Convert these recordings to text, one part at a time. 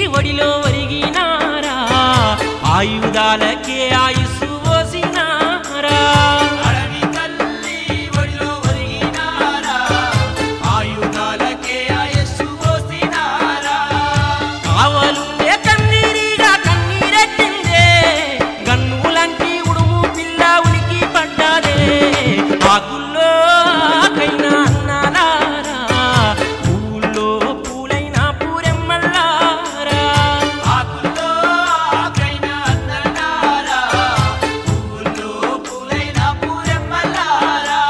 ఒడిలో ఒరిగినారా ఆయుధాలకే ఆయుస్సు పోసినారా అడవి తల్లి ఒడిలో ఒరిగినారా ఆయుధాలకే ఆయస్సు పోసినారా కావలుండే కన్నీరిగా కన్నీరెట్టిందే గన్నులంటి ఉడుము పిల్ల ఉనికి పడ్డాదే ఆకుల్లో ఆకైనా అన్నాలారా పూల్లో పూలైన పూరెమ్మల్లారా ఆకుల్లో ఆకైన అందనారా పువ్వుల్లో పూలైన పూరెమ్మలారా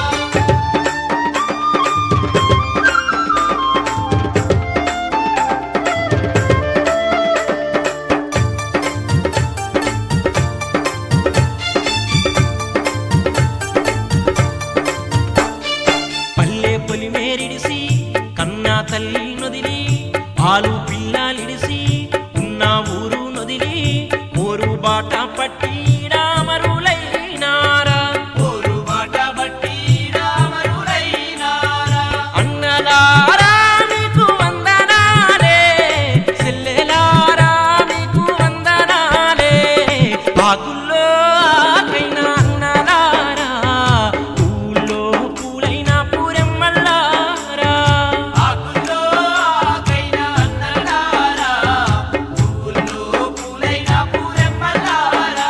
పల్లె పొలి మేరిడిసి కన్నా తల్లి నొదిలి ఆలు పిల్లలిడిసి ఉన్న ఊరు నొదిలి ఊరు బాట పట్టి రామరులైనారా ఊరు బాట బట్టి రామరులైనారా అన్నలారా మీకు వందనాలే చెల్లెలారా మీకు వందనాలే ఆకుల్లో ఆకైన అన్నలారా పూల్లో పూలైన పూరెమ్మల్లారా ఆకుల్లో ఆకైన అందనారా పువ్వుల్లో పూలైన పూరెమ్మలారా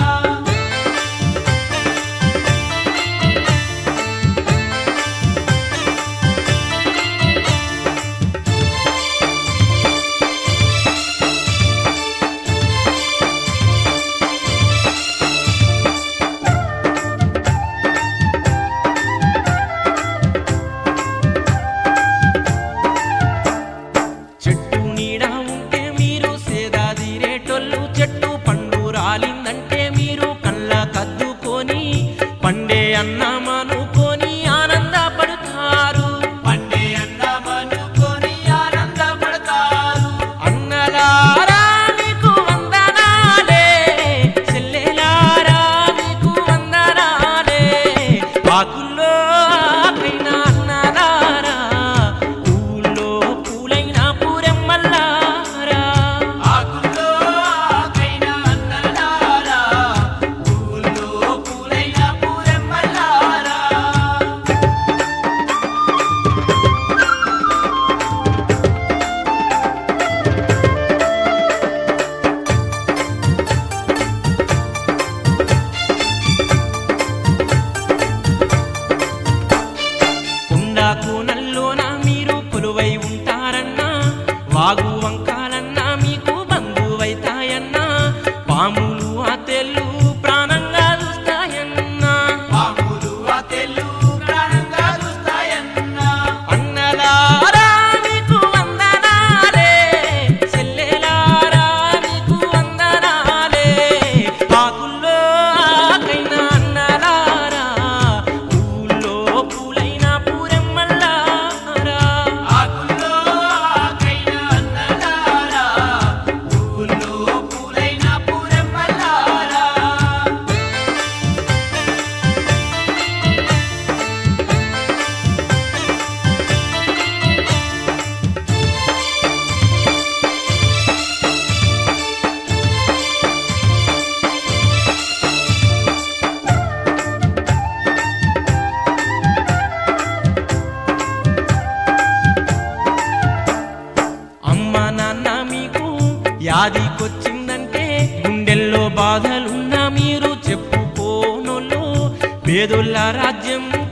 చెట్టు నీడ ఉంటే మీరు సేదాదిరేటోళ్ళు చెట్టు పండు రాలిందంటే మీరు కళ్ళ కద్దుకొని పండే అన్నమనుకొని ఆనందపడతారు పండే అన్నమనుకొని ఆనందపడతారు అన్నలారా మీకు వందనాలే చెల్లెలారా మీకు వందనాలే ఆకుల్లో ఆకైన అన్నలారా పూల్లో పూలైన పూరెమ్మల్లారా ఆకుల్లో ఆకైన అందనారా పువ్వుల్లో పూలైన పూరెమ్మలారా కుండా కూనల్లోన మీరు కొలువై ఉంటారన్నా వాగు వంకాలన్నా మీకు బంధువైతాయన్నా పాములు ఆ తెల్లు ప్రాణంగా చూస్తాయన్నా పాములు ఆ తెల్లు ప్రాణంగా చూస్తాయన్నా అన్నలారా మీకు వందనాలే చెల్లెలారా మీకు వందనాలే ఆకుల్లో ఆకైన అన్నలారా పూల్లో పూలైన పూరెమ్మల్లారా ఆకుల్లో ఆకైన అందనారా పువ్వుల్లో పూలైన పూరెమ్మలారా అమ్మ నాన్న మీకు యాదికొచ్చిందంటే గుండెల్లో బాధలున్నా మీరు చెప్పుకోనోళ్ళు పేదోళ్ళ రాజ్యం